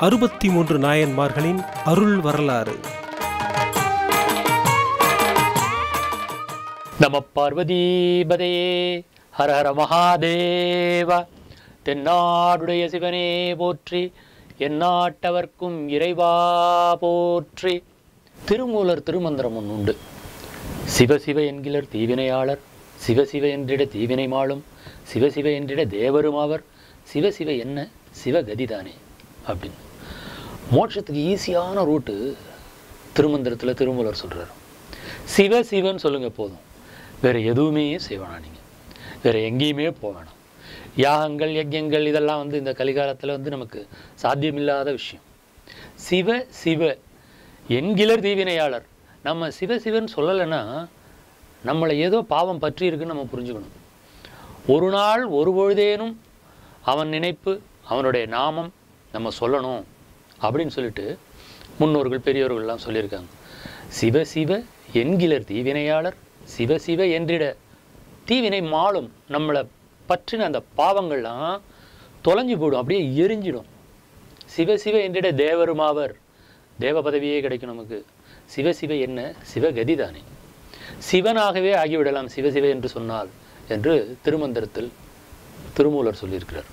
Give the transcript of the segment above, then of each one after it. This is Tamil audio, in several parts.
அறுபத்தி மூன்று நாயன்மார்களின் அருள் வரலாறு நம பார்வதீபதையே ஹர ஹர மகாதேவா தென்னாடுடைய சிவனே போற்றி எந்நாட்டவர்க்கும் இறைவா போற்றி திருமூலர் திருமந்திரம் ஒன்று உண்டு சிவசிவ என்கிறர் தீவினையாளர் சிவசிவ என்றிட தீவினை மாளும் சிவசிவ என்றிட தேவரும் அவர் சிவசிவ என்ன சிவகதிதானே அப்படின்னு மோட்சத்துக்கு ஈஸியான ரூட்டு திருமந்திரத்தில் திருமூலர் சொல்றாரு சிவ சிவன் சொல்லுங்க போதும் வேற எதுவுமே செய்ய வேணாம் நீங்கள் வேற எங்கேயுமே போக வேணாம் யாகங்கள் யஜ்யங்கள் இதெல்லாம் வந்து இந்த கலிகாலத்தில் வந்து நமக்கு சாத்தியமில்லாத விஷயம் சிவ சிவ என்கிலர் தீவினையாளர் நம்ம சிவ சிவன் சொல்லலைன்னா நம்மளை ஏதோ பாவம் பற்றி இருக்குன்னு நம்ம புரிஞ்சுக்கணும் ஒரு நாள் ஒரு பொழுதேனும் அவன் நினைப்பு அவனுடைய நாமம் நம்ம சொல்லணும் அப்படின்னு சொல்லிட்டு முன்னோர்கள் பெரியோர்கள்லாம் சொல்லியிருக்காங்க சிவ சிவ என்கிலர் தீவினையாளர் சிவ சிவ என்றிட தீவினை மாளும் நம்மளை பற்றின அந்த பாவங்கள்லாம் தொலைஞ்சு போயிடும் அப்படியே எரிஞ்சிடும் சிவ சிவ என்றிட தேவருமாவர் தேவ பதவியே கிடைக்கும் நமக்கு சிவ சிவ என்ன சிவகதி தானே சிவனாகவே ஆகிவிடலாம் சிவ சிவ என்று சொன்னால் என்று திருமந்திரத்தில் திருமூலர் சொல்லியிருக்கிறார்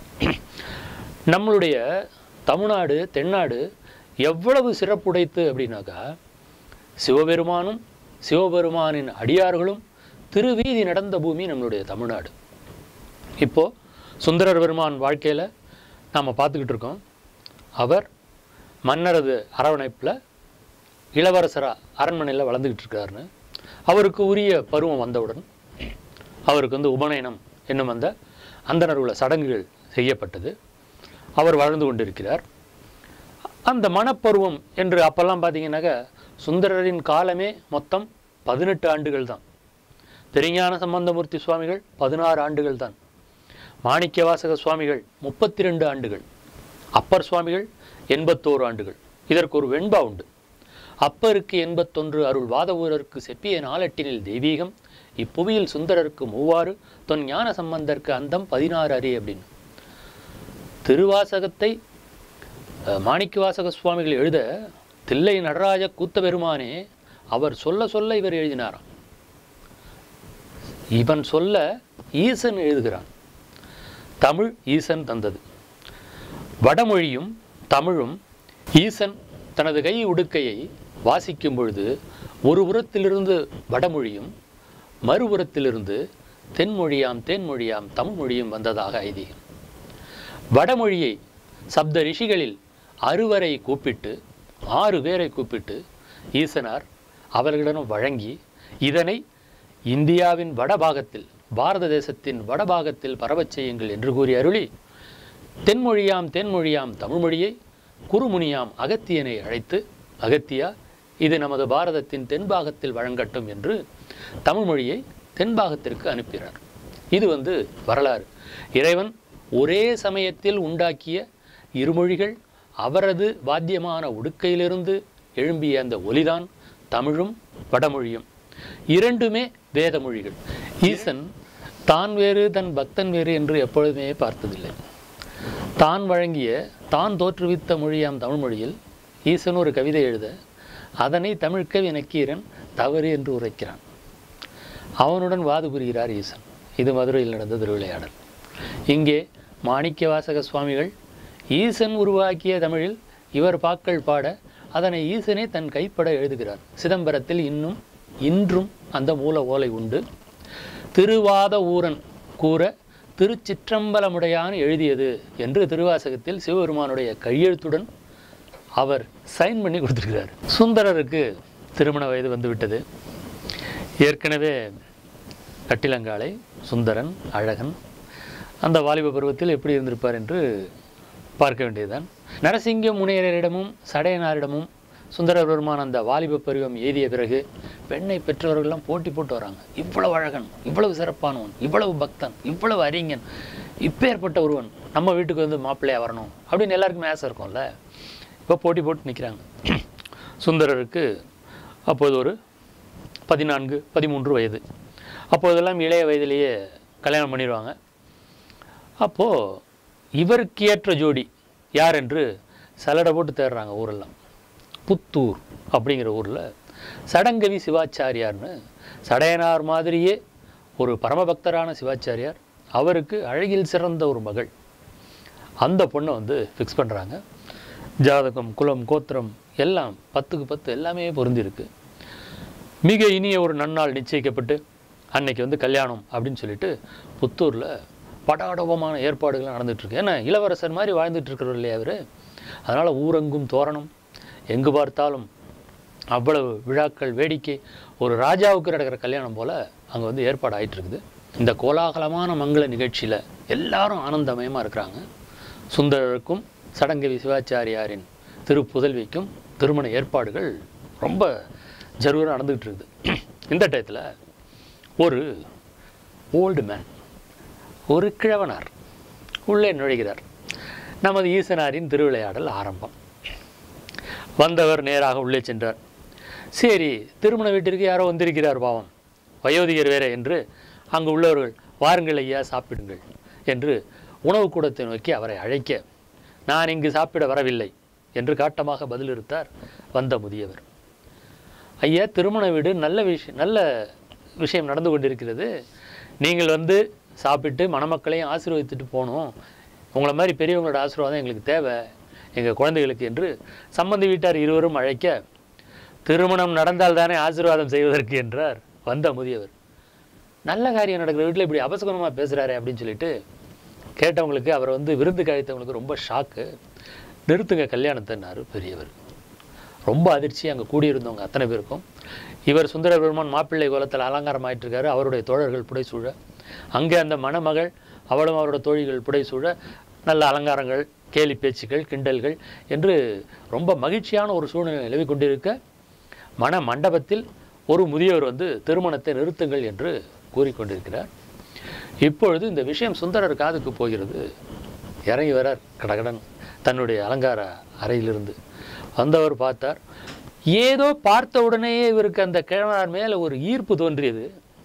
நம்மளுடைய தமிழ்நாடு தென்னாடு எவ்வளவு சிறப்புடைத்து அப்படின்னாக்கா சிவபெருமானும் சிவபெருமானின் அடியார்களும் திருவீதி நடந்த பூமி நம்மளுடைய தமிழ்நாடு இப்போ சுந்தரர் பெருமான் வாழ்க்கையில் நாம் பார்த்துக்கிட்டு இருக்கோம் அவர் மன்னரது அரவணைப்பில் இளவரசரா அரண்மனையில் வளர்ந்துக்கிட்டு இருக்காருன்னு அவருக்கு உரிய பருவம் வந்தவுடன் அவருக்கு வந்து உபநயனம் என்னும் அந்த அந்தனர் உள்ள சடங்குகள் செய்யப்பட்டது அவர் வாழ்ந்து கொண்டிருக்கிறார் அந்த மனப்பருவம் என்று அப்போல்லாம் பார்த்தீங்கன்னாக்கா சுந்தரரின் காலமே மொத்தம் பதினெட்டு ஆண்டுகள் தான் திருஞான சம்பந்தமூர்த்தி சுவாமிகள் பதினாறு ஆண்டுகள் தான் மாணிக்கவாசக சுவாமிகள் முப்பத்தி ரெண்டு ஆண்டுகள் அப்பர் சுவாமிகள் எண்பத்தோரு ஆண்டுகள் இதற்கு ஒரு வெண்பா உண்டு அப்பருக்கு எண்பத்தொன்று அருள் வாதவூரருக்கு செப்பிய நாளட்டினில் தெய்வீகம் இப்புவியில் சுந்தரருக்கு மூவாறு தொன் ஞான சம்பந்தருக்கு அந்தம் பதினாறு அரி அப்படின்னு திருவாசகத்தை அஹ், மாணிக்கவாசக சுவாமிகள் எழுத தில்லை நடராஜ கூத்த பெருமானே அவர் சொல்ல சொல்ல இவர் எழுதினாராம் இவன் சொல்ல ஈசன் எழுதுகிறான் தமிழ் ஈசன் தந்தது வடமொழியும் தமிழும் ஈசன் தனது கை உடுக்கையை வாசிக்கும் பொழுது ஒரு புறத்திலிருந்து வடமொழியும் மறுபுறத்திலிருந்து தென்மொழியாம் தேன்மொழியாம் தமிழ் மொழியும் வந்ததாக ஐதீகம் வடமொழியை சப்த ரிஷிகளில் அறுவரை கூப்பிட்டு ஆறு பேரை கூப்பிட்டு ஈசனார் அவர்களிடம் வழங்கி இதனை இந்தியாவின் வடபாகத்தில் பாரத தேசத்தின் வடபாகத்தில் பரவச் செய்யுங்கள் என்று கூறி அருளி தென்மொழியாம் தென்மொழியாம் தமிழ்மொழியை குறுமுனியாம் அகத்தியனை அழைத்து அகத்தியா இது நமது பாரதத்தின் தென்பாகத்தில் வழங்கட்டும் என்று தமிழ்மொழியை தென்பாகத்திற்கு அனுப்பினார் இது வந்து வரலாறு இறைவன் ஒரே சமயத்தில் உண்டாக்கிய இருமொழிகள் அவரது வாத்தியமான உடுக்கையிலிருந்து எழும்பிய அந்த ஒலிதான் தமிழும் வடமொழியும் இரண்டுமே வேத மொழிகள் ஈசன் தான் வேறு தன் பக்தன் வேறு என்று எப்பொழுதுமே பார்த்ததில்லை தான் வழங்கிய தான் தோற்றுவித்த மொழியாம் தமிழ் மொழியில் ஈசன் ஒரு கவிதை எழுத அதனை தமிழ்க்கவி நக்கீரன் தவறு என்று உரைக்கிறான் அவனுடன் வாது புரிகிறார் ஈசன் இது மதுரையில் நடந்த திருவிளையாடல் இங்கே மாணிக்க வாசக சுவாமிகள் ஈசன் உருவாக்கிய தமிழில் இவர் பாக்கள் பாட அதனை ஈசனே தன் கைப்பட எழுதுகிறார் சிதம்பரத்தில் இன்னும் இன்றும் அந்த மூல ஓலை உண்டு திருவாத ஊரன் கூற திருச்சிற்றம்பலமுடையான் எழுதியது என்று திருவாசகத்தில் சிவபெருமானுடைய கையெழுத்துடன் அவர் சைன் பண்ணி கொடுத்திருக்கிறார் சுந்தரருக்கு திருமண வயது வந்துவிட்டது ஏற்கனவே கட்டிலங்காலை சுந்தரன் அழகன் அந்த வாலிப பருவத்தில் எப்படி இருந்திருப்பார் என்று பார்க்க வேண்டியதுதான் நரசிங்க முனையரிடமும் சடையனாரிடமும் சுந்தரர் பெருமான் அந்த வாலிப பருவம் எய்திய பிறகு பெண்ணை பெற்றவர்கள்லாம் போட்டி போட்டு வராங்க இவ்வளவு அழகன் இவ்வளவு சிறப்பானவன் இவ்வளவு பக்தன் இவ்வளவு அறிஞன் இப்பேற்பட்ட ஒருவன் நம்ம வீட்டுக்கு வந்து மாப்பிள்ளையா வரணும் அப்படின்னு எல்லாருக்குமே ஆசை இருக்கும்ல இப்போ போட்டி போட்டு நிற்கிறாங்க சுந்தரருக்கு அப்போது ஒரு பதினான்கு பதிமூன்று வயது அப்போதெல்லாம் இளைய வயதிலேயே கல்யாணம் பண்ணிடுவாங்க அப்போது இவருக்கு ஏற்ற ஜோடி யார் என்று சலடை போட்டு தேடுறாங்க ஊரெல்லாம் புத்தூர் அப்படிங்கிற ஊரில் சடங்கவி சிவாச்சாரியார்னு சடையனார் மாதிரியே ஒரு பரமபக்தரான சிவாச்சாரியார் அவருக்கு அழகில் சிறந்த ஒரு மகள் அந்த பொண்ணை வந்து ஃபிக்ஸ் பண்ணுறாங்க ஜாதகம் குலம் கோத்திரம் எல்லாம் பத்துக்கு பத்து எல்லாமே பொருந்திருக்கு மிக இனிய ஒரு நன்னாள் நிச்சயிக்கப்பட்டு அன்னைக்கு வந்து கல்யாணம் அப்படின்னு சொல்லிட்டு புத்தூரில் படாடவமான ஏற்பாடுகள் நடந்துட்டு இருக்கு ஏன்னா இளவரசர் மாதிரி வாழ்ந்துட்டு இருக்கிறவர் இல்லையா அவர் அதனால் ஊரெங்கும் தோரணம் எங்கு பார்த்தாலும் அவ்வளவு விழாக்கள் வேடிக்கை ஒரு ராஜாவுக்கு நடக்கிற கல்யாணம் போல் அங்கே வந்து ஏற்பாடு ஆயிட்டு இருக்குது இந்த கோலாகலமான மங்கள நிகழ்ச்சியில் எல்லாரும் ஆனந்தமயமாக இருக்கிறாங்க சுந்தரருக்கும் சடங்கவி சிவாச்சாரியாரின் திருப்புதல்விக்கும் திருமண ஏற்பாடுகள் ரொம்ப ஜரூராக நடந்துகிட்டு இருக்குது இந்த டயத்தில் ஒரு ஓல்டு மேன் ஒரு கிழவனார் உள்ளே நுழைகிறார் நமது ஈசனாரின் திருவிளையாடல் ஆரம்பம் வந்தவர் நேராக உள்ளே சென்றார் சரி திருமண வீட்டிற்கு யாரோ வந்திருக்கிறார் பாவம் வயோதிகர் வேற என்று அங்கு உள்ளவர்கள் வாருங்கள் ஐயா சாப்பிடுங்கள் என்று உணவு கூடத்தை நோக்கி அவரை அழைக்க நான் இங்கு சாப்பிட வரவில்லை என்று காட்டமாக பதிலிருத்தார் வந்த முதியவர் ஐயா திருமண வீடு நல்ல விஷயம் நல்ல விஷயம் நடந்து கொண்டிருக்கிறது நீங்கள் வந்து சாப்பிட்டு மணமக்களையும் ஆசீர்வதித்துட்டு போகணும் உங்களை மாதிரி பெரியவங்களோட ஆசீர்வாதம் எங்களுக்கு தேவை எங்கள் குழந்தைகளுக்கு என்று சம்பந்தி வீட்டார் இருவரும் அழைக்க திருமணம் நடந்தால் தானே ஆசீர்வாதம் செய்வதற்கு என்றார் வந்த முதியவர் நல்ல காரியம் நடக்கிற வீட்டில் இப்படி அபசகுணமாக பேசுகிறாரே அப்படின்னு சொல்லிட்டு கேட்டவங்களுக்கு அவரை வந்து விருந்துக்கு அழைத்தவங்களுக்கு ரொம்ப ஷாக்கு நிறுத்துங்க கல்யாணத்தைன்னாரு பெரியவர் ரொம்ப அதிர்ச்சி அங்கே கூடியிருந்தவங்க அத்தனை பேருக்கும் இவர் சுந்தர பெருமான் மாப்பிள்ளை கோலத்தில் அலங்காரம் ஆயிட்டு இருக்காரு அவருடைய தோழர்கள் புடைசூழ அங்கே அந்த மணமகள் அவளும் அவரோட தோழிகள் புடைசூழ நல்ல அலங்காரங்கள் கேலி பேச்சுக்கள் கிண்டல்கள் என்று ரொம்ப மகிழ்ச்சியான ஒரு சூழ்நிலை நிலவி கொண்டிருக்க மண மண்டபத்தில் ஒரு முதியவர் வந்து திருமணத்தை நிறுத்துங்கள் என்று கூறிக்கொண்டிருக்கிறார் இப்பொழுது இந்த விஷயம் சுந்தரர் காதுக்கு போகிறது இறங்கி வரார் கடகடன் தன்னுடைய அலங்கார அறையிலிருந்து வந்தவர் பார்த்தார் ஏதோ பார்த்த உடனேயே இவருக்கு அந்த கிழவனார் மேலே ஒரு ஈர்ப்பு தோன்றியது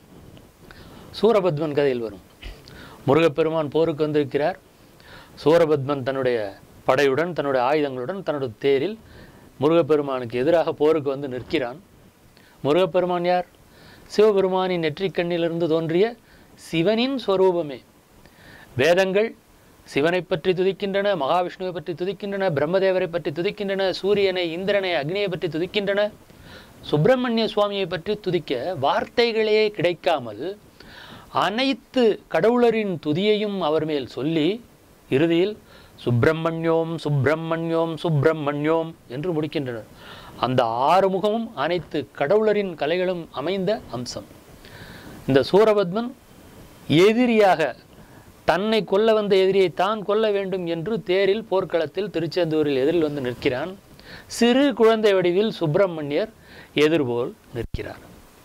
சூரபத்மன் கதையில் வரும் முருகப்பெருமான் போருக்கு வந்திருக்கிறார் சூரபத்மன் தன்னுடைய படையுடன் தன்னுடைய ஆயுதங்களுடன் தன்னுடைய தேரில் முருகப்பெருமானுக்கு எதிராக போருக்கு வந்து நிற்கிறான் முருகப்பெருமான் யார் சிவபெருமானின் நெற்றிக்கண்ணிலிருந்து தோன்றிய சிவனின் ஸ்வரூபமே வேதங்கள் சிவனை பற்றி துதிக்கின்றன மகாவிஷ்ணுவை பற்றி துதிக்கின்றன பிரம்மதேவரை பற்றி துதிக்கின்றன சூரியனை இந்திரனை அக்னியை பற்றி துதிக்கின்றன சுப்பிரமணிய சுவாமியை பற்றி துதிக்க வார்த்தைகளே கிடைக்காமல் அனைத்து கடவுளரின் துதியையும் அவர் மேல் சொல்லி இறுதியில் சுப்பிரமணியோம் சுப்பிரமணியோம் சுப்பிரமணியோம் என்று முடிக்கின்றனர் அந்த ஆறுமுகமும் அனைத்து கடவுளரின் கலைகளும் அமைந்த அம்சம் இந்த சூரபத்மன் எதிரியாக தன்னை கொல்ல வந்த எதிரியை தான் கொல்ல வேண்டும் என்று தேரில் போர்க்களத்தில் திருச்செந்தூரில் எதிரில் வந்து நிற்கிறான் சிறு குழந்தை வடிவில் சுப்பிரமணியர் எதிர்போல் நிற்கிறார்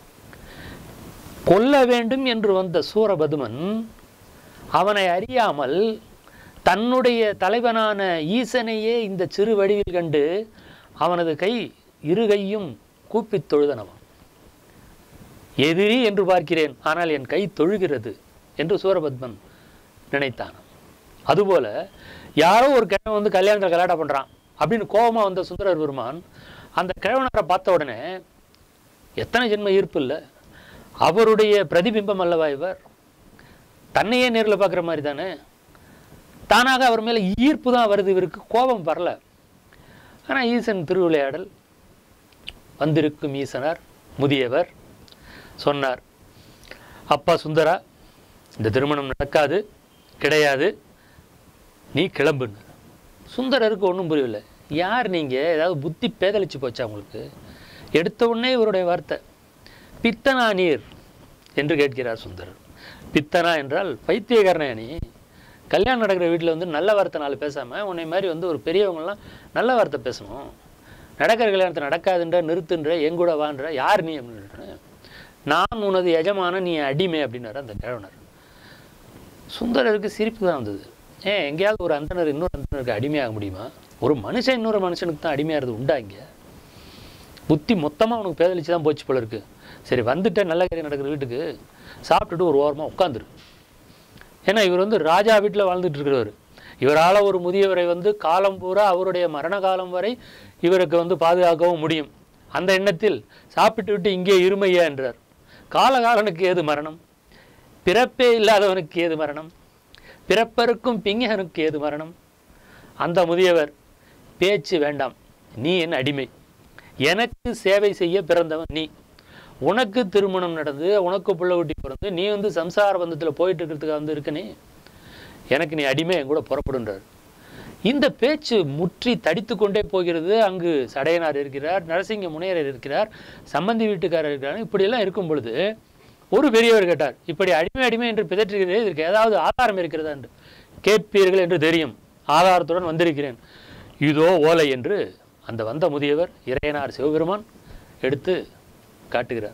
கொல்ல வேண்டும் என்று வந்த சூரபதுமன் அவனை அறியாமல் தன்னுடைய தலைவனான ஈசனையே இந்த சிறு வடிவில் கண்டு அவனது கை இரு கையும் கூப்பித் தொழுதனவன் எதிரி என்று பார்க்கிறேன் ஆனால் என் கை தொழுகிறது என்று சூரபத்மன் நினைத்தான் அதுபோல யாரோ ஒரு கிழவன் வந்து கல்யாணத்தில் கல்யாணம் பண்ணுறான் அப்படின்னு கோபமாக வந்த சுந்தரர் பெருமான் அந்த கிழவனரை பார்த்த உடனே எத்தனை ஜென்ம ஈர்ப்பு இல்லை அவருடைய பிரதிபிம்பம் அல்லவா இவர் தன்னையே நேரில் பார்க்குற மாதிரி தானே தானாக அவர் மேலே ஈர்ப்பு தான் வருது இவருக்கு கோபம் வரல ஆனால் ஈசன் திருவிளையாடல் வந்திருக்கும் ஈசனார் முதியவர் சொன்னார் அப்பா சுந்தரா இந்த திருமணம் நடக்காது கிடையாது நீ கிளம்புன்னு சுந்தரருக்கு ஒன்றும் புரியல யார் நீங்கள் ஏதாவது புத்தி பேதலிச்சு போச்சா உங்களுக்கு எடுத்த உடனே இவருடைய வார்த்தை பித்தனா நீர் என்று கேட்கிறார் சுந்தரர் பித்தனா என்றால் பைத்தியக்காரனே நீ கல்யாணம் நடக்கிற வீட்டில் வந்து நல்ல வார்த்தை நாலு பேசாமல் உன்னை மாதிரி வந்து ஒரு பெரியவங்கலாம் நல்ல வார்த்தை பேசணும் நடக்கிற கல்யாணத்தை நடக்காதுன்ற நிறுத்துன்ற எங்கூட வான்ற யார் நீ அப்படின்னு நான் உனது எஜமான நீ அடிமை அப்படின்னாரு அந்த கிழவனர் சுந்தரருக்கு சிரிப்பு தான் வந்தது ஏன் எங்கேயாவது ஒரு அந்தனர் இன்னொரு அந்தனருக்கு அடிமையாக முடியுமா ஒரு மனுஷன் இன்னொரு மனுஷனுக்கு தான் அடிமையாகிறது உண்டா இங்கே புத்தி மொத்தமாக உனக்கு பேதலிச்சு தான் போச்சு போல இருக்கு சரி வந்துட்ட நல்ல காரியம் நடக்கிற வீட்டுக்கு சாப்பிட்டுட்டு ஒரு ஓரமாக உட்காந்துரு ஏன்னா இவர் வந்து ராஜா வீட்டில் வாழ்ந்துட்டு இருக்கிறவர் இவரால் ஒரு முதியவரை வந்து காலம் பூரா அவருடைய மரண காலம் வரை இவருக்கு வந்து பாதுகாக்கவும் முடியும் அந்த எண்ணத்தில் சாப்பிட்டு விட்டு இங்கே இருமையா என்றார் காலகாலனுக்கு ஏது மரணம் பிறப்பே இல்லாதவனுக்கு ஏது மரணம் பிறப்பருக்கும் பிங்கனுக்கு ஏது மரணம் அந்த முதியவர் பேச்சு வேண்டாம் நீ என் அடிமை எனக்கு சேவை செய்ய பிறந்தவன் நீ உனக்கு திருமணம் நடந்து உனக்கு புள்ள குட்டி பிறந்து நீ வந்து சம்சார பந்தத்தில் போயிட்டு இருக்கிறதுக்காக வந்து இருக்கனே எனக்கு நீ அடிமை என் கூட புறப்படுன்றார் இந்த பேச்சு முற்றி தடித்து கொண்டே போகிறது அங்கு சடையனார் இருக்கிறார் நரசிங்க முனையர் இருக்கிறார் சம்பந்தி வீட்டுக்காரர் இருக்கிறார் இப்படியெல்லாம் இருக்கும் பொழுது ஒரு பெரியவர் கேட்டார் இப்படி அடிமை அடிமை என்று பிதற்றுகிறதே இதற்கு ஏதாவது ஆதாரம் இருக்கிறதா என்று கேட்பீர்கள் என்று தெரியும் ஆதாரத்துடன் வந்திருக்கிறேன் இதோ ஓலை என்று அந்த வந்த முதியவர் இறையனார் சிவபெருமான் எடுத்து காட்டுகிறார்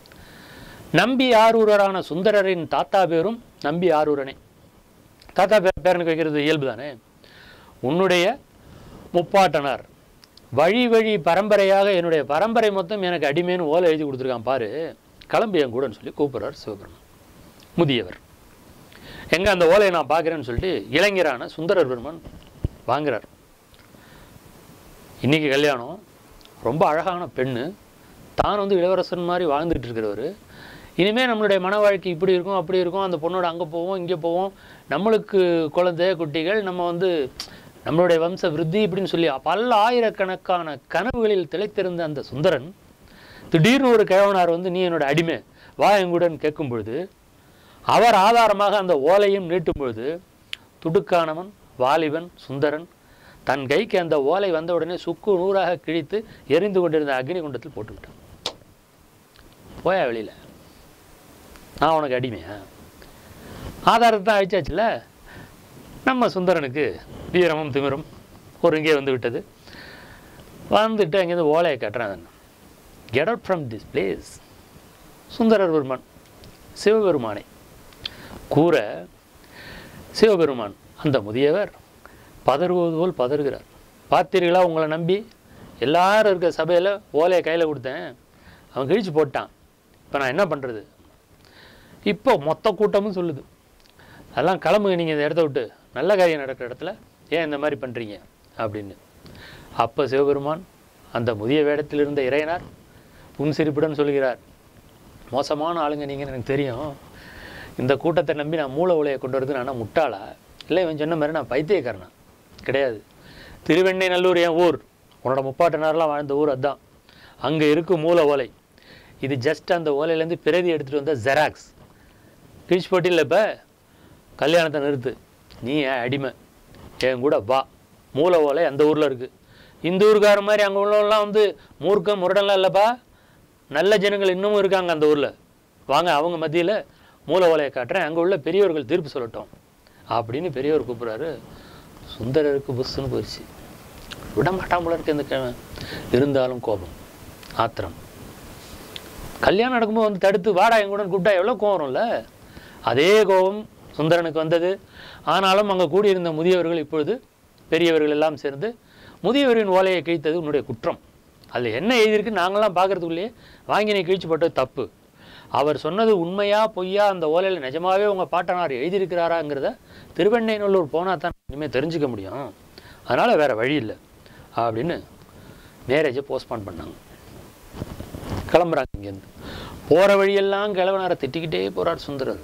நம்பி ஆரூரரான சுந்தரரின் தாத்தா பேரும் நம்பி ஆரூரனே தாத்தா பேர் பேரனுக்கு வைக்கிறது இயல்பு தானே உன்னுடைய முப்பாட்டனார் வழி வழி பரம்பரையாக என்னுடைய பரம்பரை மொத்தம் எனக்கு அடிமைன்னு ஓலை எழுதி கொடுத்துருக்கான் பாரு கிளம்பி என் கூடன்னு சொல்லி கூப்பிட்றார் சிவபெருமான் முதியவர் எங்க அந்த ஓலையை நான் பார்க்குறேன்னு சொல்லிட்டு இளைஞரான சுந்தரர் பெருமான் வாங்குறார் இன்னைக்கு கல்யாணம் ரொம்ப அழகான பெண்ணு தான் வந்து இளவரசன் மாதிரி வாழ்ந்துட்டு இருக்கிறவர் இனிமேல் நம்மளுடைய மன வாழ்க்கை இப்படி இருக்கும் அப்படி இருக்கும் அந்த பொண்ணோட அங்கே போவோம் இங்கே போவோம் நம்மளுக்கு குழந்தை குட்டிகள் நம்ம வந்து நம்மளுடைய வம்ச விருத்தி இப்படின்னு சொல்லி பல ஆயிரக்கணக்கான கனவுகளில் திளைத்திருந்த அந்த சுந்தரன் திடீர்னு ஒரு கிழவனார் வந்து நீ என்னோட அடிமை வா எங்குடன் கேட்கும் பொழுது அவர் ஆதாரமாக அந்த ஓலையும் நீட்டும் பொழுது துடுக்கானவன் வாலிபன் சுந்தரன் தன் கைக்கு அந்த ஓலை வந்த உடனே சுக்கு நூறாக கிழித்து எரிந்து கொண்டிருந்த அக்னி குண்டத்தில் போட்டு விட்டான் போயா வெளியில நான் உனக்கு அடிமையா ஆதாரத்தை தான் அழிச்சாச்சுல நம்ம சுந்தரனுக்கு வீரமும் திமிரும் ஒரு இங்கே வந்து விட்டது வந்துட்டு அங்கேருந்து ஓலையை கட்டுறான் get out from this place Sundarar Peruman சிவபெருமானை கூற சிவபெருமான் அந்த முதியவர் பதறுவது போல் பதறுகிறார் பார்த்தீர்களா உங்களை நம்பி எல்லாரும் இருக்க சபையில் ஓலையை கையில் கொடுத்தேன் அவன் கிழிச்சு போட்டான் இப்போ நான் என்ன பண்ணுறது இப்போ மொத்த கூட்டமும் சொல்லுது அதெல்லாம் கிளம்புங்க நீங்கள் இந்த இடத்த விட்டு நல்ல காரியம் நடக்கிற இடத்துல ஏன் இந்த மாதிரி பண்ணுறீங்க அப்படின்னு அப்போ சிவபெருமான் அந்த முதிய வேடத்தில் இருந்த இறையனார் புன்சிரிப்புடன் சொல்கிறார் மோசமான ஆளுங்க நீங்கள் எனக்கு தெரியும் இந்த கூட்டத்தை நம்பி நான் மூல உலையை கொண்டு வரது நான் முட்டாளா இல்லை இவன் சொன்ன மாதிரி நான் பைத்தியக்காரனா கிடையாது திருவெண்ணை நல்லூர் என் ஊர் உன்னோட முப்பாட்டனாரெலாம் வாழ்ந்த ஊர் அதான் அங்கே இருக்கும் மூல ஓலை இது ஜஸ்ட் அந்த ஓலையிலேருந்து பிரதி எடுத்துகிட்டு வந்த ஜெராக்ஸ் கிழிச்சு போட்டியில் இப்போ கல்யாணத்தை நிறுத்து நீ ஏன் அடிமை என் கூட வா மூல ஓலை அந்த ஊரில் இருக்குது இந்த ஊருக்கார மாதிரி அங்கே உள்ளவங்களாம் வந்து மூர்க்கம் முரடெல்லாம் இல்லைப்பா நல்ல ஜனங்கள் இன்னமும் இருக்காங்க அந்த ஊரில் வாங்க அவங்க மத்தியில் மூல ஓலையை காட்டுறேன் அங்கே உள்ள பெரியவர்கள் தீர்ப்பு சொல்லட்டும் அப்படின்னு பெரியவர் கூப்பிட்றாரு சுந்தரருக்கு புஸ்ஸுன்னு போயிடுச்சு விட மாட்டான் போல இருக்கு இந்த கிழவன் இருந்தாலும் கோபம் ஆத்திரம் கல்யாணம் நடக்கும்போது வந்து தடுத்து வாடா என் கூட கூப்பிட்டா எவ்வளோ கோவம் வரும்ல அதே கோபம் சுந்தரனுக்கு வந்தது ஆனாலும் அங்கே கூடியிருந்த முதியவர்கள் இப்பொழுது பெரியவர்கள் எல்லாம் சேர்ந்து முதியவரின் ஓலையை கிழித்தது உன்னுடைய குற்றம் அதில் என்ன எழுதியிருக்கு நாங்களாம் பார்க்கறதுக்குள்ளேயே வாங்கி நீ கிழிச்சு போட்டது தப்பு அவர் சொன்னது உண்மையா பொய்யா அந்த ஓலையில் நிஜமாவே உங்கள் பாட்டனார் எழுதியிருக்கிறாராங்கிறத திருவெண்ணைநல்லூர் போனால் தான் இனிமேல் தெரிஞ்சுக்க முடியும் அதனால் வேறு வழி இல்லை அப்படின்னு மேரேஜை போஸ்ட்பான் பண்ணாங்க கிளம்புறாங்க இங்கேருந்து போகிற வழியெல்லாம் கிழவனாரை திட்டிக்கிட்டே போகிறார் சுந்தரர்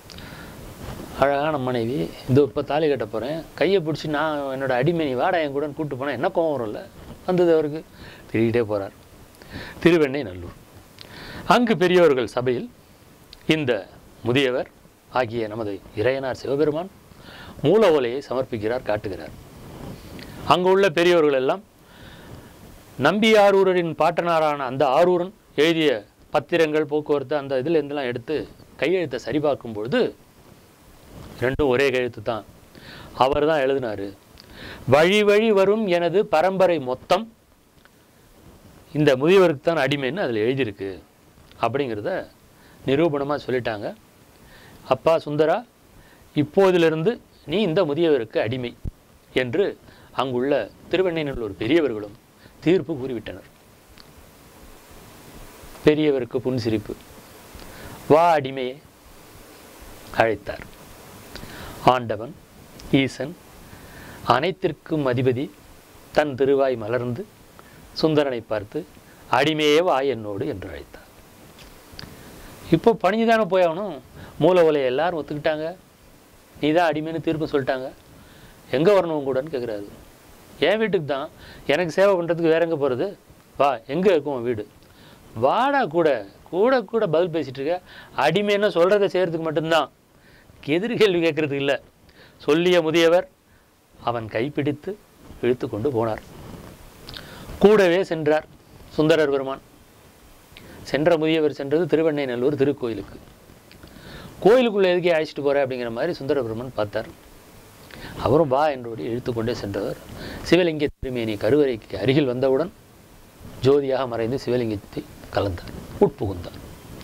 அழகான மனைவி இதோ இப்போ தாலி கட்ட போகிறேன் கையை பிடிச்சி நான் என்னோட அடிமை நீ வாடா என் கூட கூப்பிட்டு போனேன் என்ன கோவம் வரும்ல வந்தது அவருக்கு திரிகிட்டே போகிறார் திருவெண்ணை நல்லூர் அங்கு பெரியவர்கள் சபையில் இந்த முதியவர் ஆகிய நமது இறையனார் சிவபெருமான் மூல ஓலையை சமர்ப்பிக்கிறார் காட்டுகிறார் அங்கு உள்ள பெரியவர்கள் எல்லாம் நம்பி ஆரூரரின் பாட்டனாரான அந்த ஆரூரன் எழுதிய பத்திரங்கள் போக்குவரத்து அந்த இதில் இருந்தெல்லாம் எடுத்து கையெழுத்தை சரிபார்க்கும் பொழுது ரெண்டும் ஒரே கையெழுத்து தான் அவர் தான் எழுதினாரு வழி வழி வரும் எனது பரம்பரை மொத்தம் இந்த முதியவருக்கு தான் அடிமைன்னு அதில் எழுதியிருக்கு அப்படிங்கிறத நிரூபணமாக சொல்லிட்டாங்க அப்பா சுந்தரா இப்போதிலிருந்து நீ இந்த முதியவருக்கு அடிமை என்று அங்குள்ள திருவெண்ணைநல்லூர் பெரியவர்களும் தீர்ப்பு கூறிவிட்டனர் பெரியவருக்கு புன்சிரிப்பு வா அடிமையே அழைத்தார் ஆண்டவன் ஈசன் அனைத்திற்கும் அதிபதி தன் திருவாய் மலர்ந்து சுந்தரனை பார்த்து அடிமையே வா என்னோடு என்று அழைத்தார் இப்போ பணிஞ்சு தானே போயாகணும் மூல உலையை எல்லாரும் ஒத்துக்கிட்டாங்க நீ தான் அடிமைன்னு தீர்ப்பு சொல்லிட்டாங்க எங்கே வரணும் உங்க கூடன்னு கேட்குறாரு என் வீட்டுக்கு தான் எனக்கு சேவை பண்ணுறதுக்கு வேற எங்கே போகிறது வா எங்கே இருக்கும் உன் வீடு வாடா கூட கூட கூட பதில் பேசிட்டு இருக்க அடிமைன்னா சொல்கிறத செய்கிறதுக்கு மட்டும்தான் எதிர் கேள்வி கேட்கறதுக்கு இல்லை சொல்லிய முதியவர் அவன் கைப்பிடித்து இழுத்து கொண்டு போனார் கூடவே சென்றார் சுந்தரர் பெருமான் சென்ற முதியவர் சென்றது திருவெண்ணைநல்லூர் திருக்கோயிலுக்கு கோயிலுக்குள்ளே எதுக்கே அழைச்சிட்டு போற அப்படிங்கிற மாதிரி சுந்தர பெருமான் பார்த்தார் அவரும் வா என்றபடி இழுத்து கொண்டே சென்றவர் சிவலிங்க திருமேனி கருவறைக்கு அருகில் வந்தவுடன் ஜோதியாக மறைந்து சிவலிங்கத்தை கலந்தார் உட்புகுந்தார்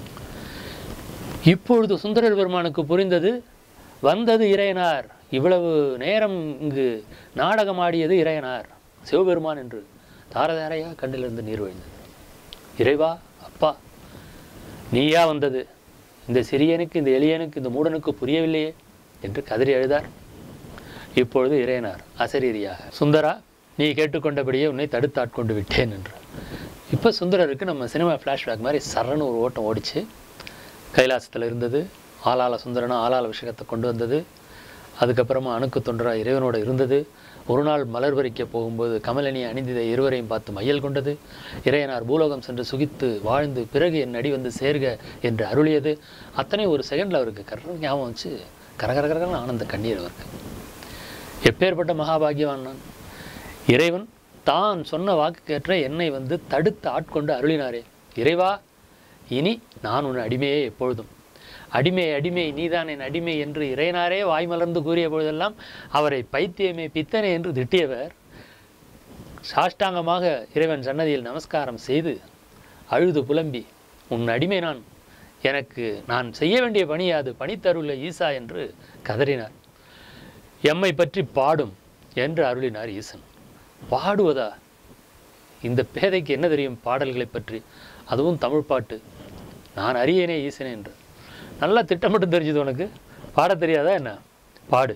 இப்பொழுது சுந்தரர் பெருமானுக்கு புரிந்தது வந்தது இறையனார் இவ்வளவு நேரம் இங்கு நாடகமாடியது இறையனார் சிவபெருமான் என்று தாரதாரையாக கண்ணிலிருந்து நீர் வழிந்தது இறைவா அப்பா நீயா வந்தது இந்த சிறியனுக்கு இந்த எளியனுக்கு இந்த மூடனுக்கு புரியவில்லையே என்று கதறி அழுதார் இப்பொழுது இறையனார் அசரீரியாக சுந்தரா நீ கேட்டுக்கொண்டபடியே உன்னை தடுத்து ஆட்கொண்டு விட்டேன் என்று இப்போ சுந்தரருக்கு நம்ம சினிமா ஃப்ளாஷ்பேக் மாதிரி சரன்னு ஒரு ஓட்டம் ஓடிச்சு கைலாசத்தில் இருந்தது ஆளாள சுந்தரனா ஆளாள விஷயத்தை கொண்டு வந்தது அதுக்கப்புறமா அணுக்கு தொண்டரா இறைவனோட இருந்தது ஒரு நாள் மலர் பறிக்க போகும்போது கமலினி அணிந்தித இருவரையும் பார்த்து மையல் கொண்டது இறையனார் பூலோகம் சென்று சுகித்து வாழ்ந்து பிறகு என் அடி வந்து சேர்க என்று அருளியது அத்தனை ஒரு செகண்டில் அவருக்கு கர ஞாபகம் வச்சு கரகரகரன்னு ஆனந்த கண்ணீர் அவருக்கு எப்பேற்பட்ட மகாபாகியவான் நான் இறைவன் தான் சொன்ன வாக்குக்கேற்ற என்னை வந்து தடுத்து ஆட்கொண்டு அருளினாரே இறைவா இனி நான் உன் அடிமையே எப்பொழுதும் அடிமை அடிமை நீதான் என் அடிமை என்று இறையனாரே வாய்மலர்ந்து கூறிய பொழுதெல்லாம் அவரை பைத்தியமே பித்தனே என்று திட்டியவர் சாஷ்டாங்கமாக இறைவன் சன்னதியில் நமஸ்காரம் செய்து அழுது புலம்பி உன் அடிமை நான் எனக்கு நான் செய்ய வேண்டிய பணி அது பணித்தருள ஈசா என்று கதறினார் எம்மை பற்றி பாடும் என்று அருளினார் ஈசன் பாடுவதா இந்த பேதைக்கு என்ன தெரியும் பாடல்களை பற்றி அதுவும் தமிழ் பாட்டு நான் அறியேனே ஈசனே என்று நல்லா திட்டமிட்டு தெரிஞ்சது உனக்கு பாட தெரியாதா என்ன பாடு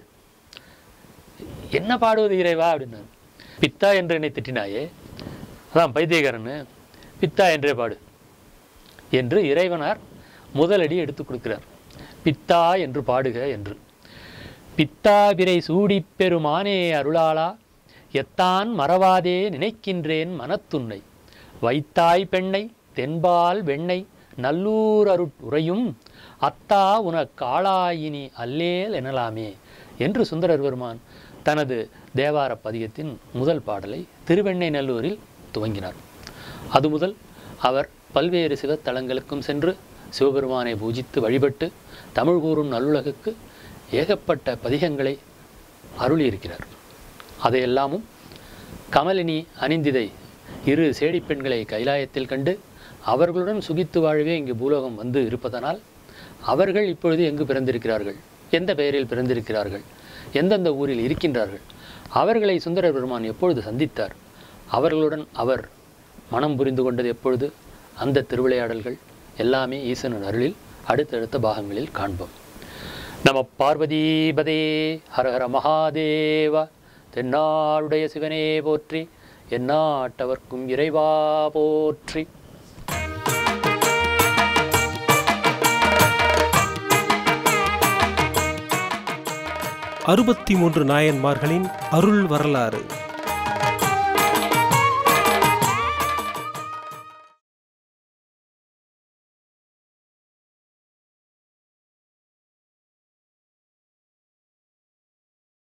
என்ன பாடுவது இறைவா அப்படின்னாரு பித்தா என்று என்னை திட்டினாயே அதான் பைத்தியக்காரன்னு பித்தா என்றே பாடு என்று இறைவனார் முதலடி எடுத்து கொடுக்கிறார் பித்தா என்று பாடுக என்று பித்தாபிரை சூடிப் பெருமானே அருளாளா எத்தான் மறவாதே நினைக்கின்றேன் மனத்துன்னை வைத்தாய் பெண்ணை தென்பால் வெண்ணை நல்லூர் அருட் உரையும் அத்தா உனக்கு ஆளாயினி அல்லேல் எனலாமே என்று சுந்தரர் பெருமான் தனது தேவார பதிகத்தின் முதல் பாடலை திருவெண்ணை நல்லூரில் துவங்கினார் அது முதல் அவர் பல்வேறு சிவத்தலங்களுக்கும் சென்று சிவபெருமானை பூஜித்து வழிபட்டு தமிழ் கூறும் நல்லுலகுக்கு ஏகப்பட்ட பதிகங்களை அருளியிருக்கிறார் அதையெல்லாமும் கமலினி அணிந்திதை இரு சேடிப் பெண்களை கைலாயத்தில் கண்டு அவர்களுடன் சுகித்து வாழவே இங்கு பூலோகம் வந்து இருப்பதனால் அவர்கள் இப்பொழுது எங்கு பிறந்திருக்கிறார்கள் எந்த பெயரில் பிறந்திருக்கிறார்கள் எந்தெந்த ஊரில் இருக்கின்றார்கள் அவர்களை சுந்தரர் பெருமான் எப்பொழுது சந்தித்தார் அவர்களுடன் அவர் மனம் புரிந்து கொண்டது எப்பொழுது அந்த திருவிளையாடல்கள் எல்லாமே ஈசனின் அருளில் அடுத்தடுத்த பாகங்களில் காண்போம் நம பார்வதீபதே ஹர ஹர மகாதேவ தென்னாடுடைய சிவனே போற்றி எந்நாட்டவர்க்கும் இறைவா போற்றி அறுபத்தி மூன்று நாயன்மார்களின் அருள் வரலாறு